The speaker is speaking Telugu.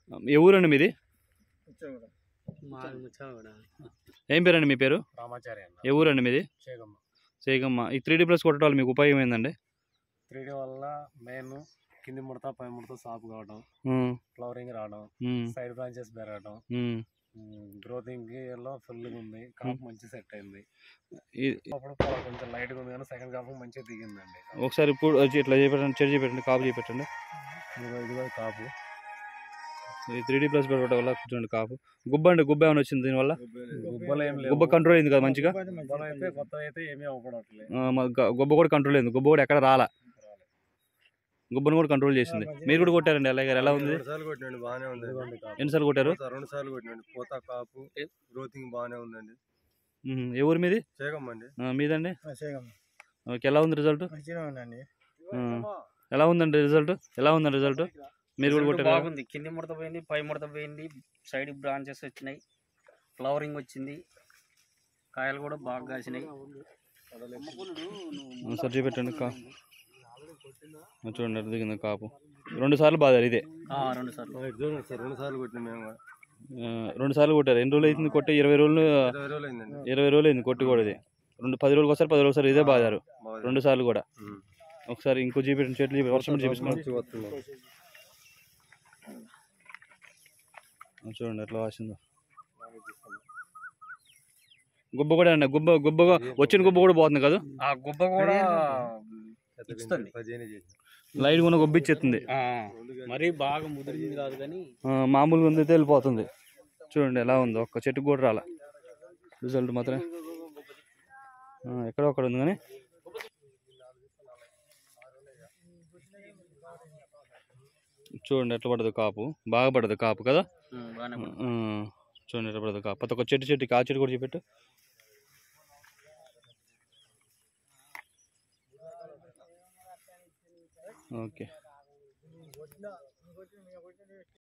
ఏ ఊరండి మీది మాది ముచ్చగూడ ఏం పేరండి మీ పేరు రామాచారి అన్న ఏ ఊరండి మీది చేగమ్మ సేగమ్మ ఈ త్రీ డీ ప్లస్ కొట్టడం వల్ల మీకు ఉపయోగం ఏందండి త్రీ డీ వల్ల మెయిన్ కింది ముడత పై ముడత సాపు కావడం ఉమ్, ఫ్లవరింగ్ రావడం ఉమ్, సైడ్ బ్రాంచెస్ పెరగడం ఉమ్. గ్రోతింగ్ లో ఫుల్గా ఉంది కాపు మంచి సెట్ అయింది ఈ- అప్పుడు కొంచెం లైట్ గా ఉంది కానీ సెకండ్ కాపు మంచిగా దిగిందండి ఒకసారి ఇప్పుడు వచ్చి ఇట్లా చేపెట్టండి చెడు చేపెట్టండి కాపు చేపెట్టండి ఇదిగో ఇదిగో కాపు ఈ త్రీ డీ ప్లస్ కొట్టడం వల్ల చూడండి కాపు గుబ్బ అండి గుబ్బ ఏమైనా వచ్చింది దీనివల్ల గుబ్బలు ఏం లేవు గుబ్బ కంట్రోల్ అయింది కదా మంచిగా గుబ్బలు అయితే కొత్త అయితే ఏమీ అవ్వకూడట్లేదు ఆ, మ- గ- గుబ్బ కూడా కంట్రోల్ అయింది గుబ్బ కూడా ఎక్కడ రాలా గుబ్బను కూడా కంట్రోల్ చేసింది మీరు కూడా కొట్టారండి అలాగే ఎలా ఉంది రెండు సార్లు కొట్టినండి బాగానే ఉందండి ఎన్నిసార్లు కొట్టారు పోతా రెండు సార్లు కొట్టినండి పూత కాపు గ్రోతింగ్ బాగానే ఉందండి ఉమ్, ఏ ఊరు మీది చేగమ్మండి ఆ, మీదండి చేయగలం ఓకే ఎలా ఉంది రిజల్ట్ మంచిగా ఉందండి ఎలా ఉందండి రిజల్ట్ ఎలా ఉందండి రిజల్ట్ మీరు కూడా రిజల్ట్ కొట్టారు బాగుంది కింది ముడత పోయింది పై ముడత పోయింది సైడ్ బ్రాంచెస్ వచ్చినాయి ఫ్లవరింగ్ వచ్చింది కాయలు కూడా బాగా కాసినాయి సార్ చూపెట్టండి కా ఆ, చూడండి అటు దిగింది కాపు రెండు సార్లు బాధారు ఇదే ఆ, రెండు సార్లు చూడండి సార్ రెండు సార్లు కొట్టిన మేము కూడా. ఆ, రెండు సార్లు కొట్టారు ఎన్ని రోజులు అవుతుంది కొట్టి ఇరవై రోజులు ఇరవై రోజులు అయిందండి ఇరవై రోజులు అయింది కొట్టి కూడా ఇది రెండు పది రోజులకు ఒకసారి పది రోజులు ఒకసారి ఇదే బాధారు బాగా రెండు సార్లు కూడా ఉమ్. ఒకసారి ఇంకో చూపెట్టండి చెట్లు చూపి వర్షం పడి చూపిస్తున్నాం మంచిగా వస్తున్నాం. చూడండి ఎట్లా వాసిందో గుబ్బ కూడా అండి గుబ్బ గుబ్బ వచ్చిన గుబ్బ కూడా పోతుంది కదా ఆ గుబ్బ కూడా పెద్ద ఇస్తుంది. పెంచి పదిహేను చేసి లైట్ ఉన్న గుబ్బ ఇచ్చేస్తుంది ఆ, మరీ బాగా ముదిరింది కాదు కానీ ఆ, మామూలుగా ఉంది అయితే వెళ్ళిపోతుంది చూడండి ఎలా ఉందో ఒక్క చెట్టు కూడా రాలా రిజల్ట్ మాత్రం ఆ, ఎక్కడో అక్కడ ఉంది కానీ చూడండి ఎట్లా పడదు కాపు బాగా పడదు కాపు కదా ఉమ్, బాగానే ఉంది. ఆ, చూడండి ఎట్లా పడదు కాపు ప్రతి ఒక్క చెట్టు చెట్టుకి ఆ చెట్టు కూడా చూపెట్టు ఓకే